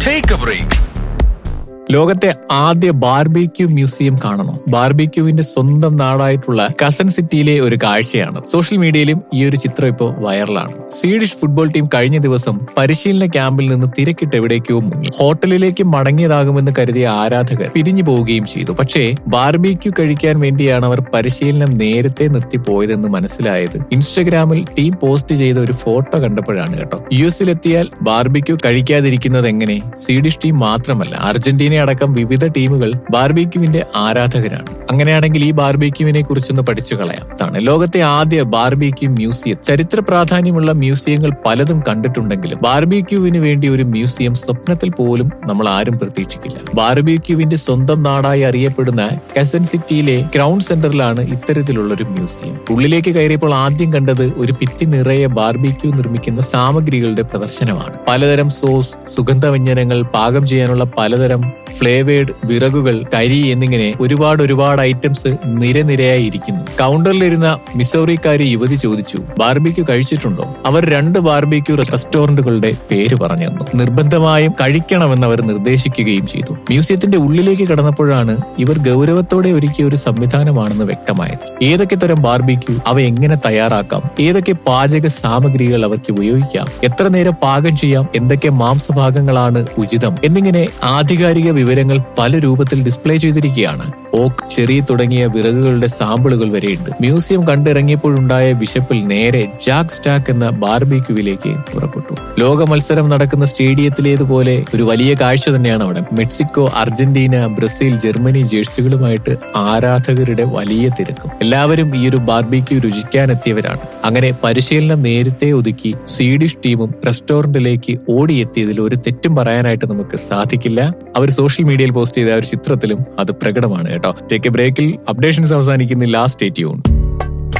Take a break. ലോകത്തെ ആദ്യ barbecue museum കാണണോ ബാർബിക്യൂവിന്റെ സ്വന്തം നാടായിട്ടുള്ള കസൻ സിറ്റിയിലെ ഒരു കാഴ്ചയാണ് സോഷ്യൽ മീഡിയയിലും ഈ ഒരു ചിത്രം ഇപ്പോൾ വൈറലാണ് സ്വീഡിഷ് ഫുട്ബോൾ ടീം കഴിഞ്ഞ ദിവസം പരിശീലന ക്യാമ്പിൽ നിന്ന് തിരക്കിട്ട് എവിടേക്കോ മുങ്ങി ഹോട്ടലിലേക്ക് മടങ്ങിയതാകുമെന്ന് കരുതിയ ആരാധകർ പിരിഞ്ഞു പോവുകയും ചെയ്തു പക്ഷേ ബാർബിക്യൂ കഴിക്കാൻ വേണ്ടിയാണ് അവർ പരിശീലനം നേരത്തെ നിർത്തി പോയതെന്ന് മനസ്സിലായത് ഇൻസ്റ്റഗ്രാമിൽ ടീം പോസ്റ്റ് ചെയ്ത ഒരു ഫോട്ടോ കണ്ടപ്പോഴാണ് കേട്ടോ യു എസിലെത്തിയാൽ ബാർബിക്യൂ കഴിക്കാതിരിക്കുന്നത് എങ്ങനെ സ്വീഡിഷ് ടീം മാത്രമല്ല അർജന്റീന അടക്കം വിവിധ ടീമുകൾ ബാർബിക്യുവിന്റെ ആരാധകരാണ് അങ്ങനെയാണെങ്കിൽ ഈ ബാർബിക്യുവിനെ കുറിച്ചൊന്ന് പഠിച്ചു കളയാം അതാണ് ലോകത്തെ ആദ്യ ബാർബിക്യൂ മ്യൂസിയം ചരിത്ര പ്രാധാന്യമുള്ള മ്യൂസിയങ്ങൾ പലതും കണ്ടിട്ടുണ്ടെങ്കിലും ബാർബിക്യുവിന് വേണ്ടി ഒരു മ്യൂസിയം സ്വപ്നത്തിൽ പോലും നമ്മൾ ആരും പ്രതീക്ഷിക്കില്ല ബാർബിക്യുവിന്റെ സ്വന്തം നാടായി അറിയപ്പെടുന്ന കസൻ സിറ്റിയിലെ ക്രൗൺ സെന്ററിലാണ് ഇത്തരത്തിലുള്ള ഒരു മ്യൂസിയം ഉള്ളിലേക്ക് കയറിയപ്പോൾ ആദ്യം കണ്ടത് ഒരു ഭിത്തി നിറയെ ബാർബിക്യൂ നിർമ്മിക്കുന്ന സാമഗ്രികളുടെ പ്രദർശനമാണ് പലതരം സോസ് സുഗന്ധവ്യഞ്ജനങ്ങൾ പാകം ചെയ്യാനുള്ള പലതരം ഫ്ലേവേഡ് വിറകുകൾ കരി എന്നിങ്ങനെ ഒരുപാട് ഒരുപാട് ഐറ്റംസ് നിരനിരയായി ഇരിക്കുന്നു കൗണ്ടറിലിരുന്ന മിസോറിക്കാരി യുവതി ചോദിച്ചു ബാർബിക്യൂ കഴിച്ചിട്ടുണ്ടോ അവർ രണ്ട് ബാർബിക്യൂ റെസ്റ്റോറന്റുകളുടെ പേര് പറഞ്ഞു തന്നു നിർബന്ധമായും കഴിക്കണമെന്ന് അവർ നിർദ്ദേശിക്കുകയും ചെയ്തു മ്യൂസിയത്തിന്റെ ഉള്ളിലേക്ക് കടന്നപ്പോഴാണ് ഇവർ ഗൗരവത്തോടെ ഒരുക്കിയ ഒരു സംവിധാനമാണെന്ന് വ്യക്തമായത് ഏതൊക്കെ തരം ബാർബിക്യൂ അവ എങ്ങനെ തയ്യാറാക്കാം ഏതൊക്കെ പാചക സാമഗ്രികൾ അവർക്ക് ഉപയോഗിക്കാം എത്ര നേരം പാകം ചെയ്യാം എന്തൊക്കെ മാംസഭാഗങ്ങളാണ് ഉചിതം എന്നിങ്ങനെ ആധികാരിക വിവരങ്ങൾ പല രൂപത്തിൽ ഡിസ്പ്ലേ ചെയ്തിരിക്കുകയാണ് ഓക്ക് ചെറി തുടങ്ങിയ വിറകുകളുടെ സാമ്പിളുകൾ വരെയുണ്ട് മ്യൂസിയം കണ്ടിറങ്ങിയപ്പോഴുണ്ടായ വിശപ്പിൽ നേരെ ജാക്ക് സ്റ്റാക്ക് എന്ന ബാർബിക്യുവിലേക്ക് പുറപ്പെട്ടു ലോക മത്സരം നടക്കുന്ന സ്റ്റേഡിയത്തിലേതുപോലെ ഒരു വലിയ കാഴ്ച തന്നെയാണ് അവിടെ മെക്സിക്കോ അർജന്റീന ബ്രസീൽ ജർമ്മനി ജേഴ്സികളുമായിട്ട് ആരാധകരുടെ വലിയ തിരക്കും എല്ലാവരും ഈ ഒരു ബാർബിക്യൂ രുചിക്കാനെത്തിയവരാണ് അങ്ങനെ പരിശീലനം നേരത്തെ ഒതുക്കി സ്വീഡിഷ് ടീമും റെസ്റ്റോറന്റിലേക്ക് ഓടിയെത്തിയതിൽ ഒരു തെറ്റും പറയാനായിട്ട് നമുക്ക് സാധിക്കില്ല അവർ സോഷ്യൽ മീഡിയയിൽ പോസ്റ്റ് ചെയ്ത ആ ഒരു ചിത്രത്തിലും അത് പ്രകടമാണ് കേട്ടോ ടേക്ക് എ ബ്രേക്കിൽ അപ്ഡേഷൻസ് അവസാനിക്കുന്നില്ല സ്റ്റേ ട്യൂൺ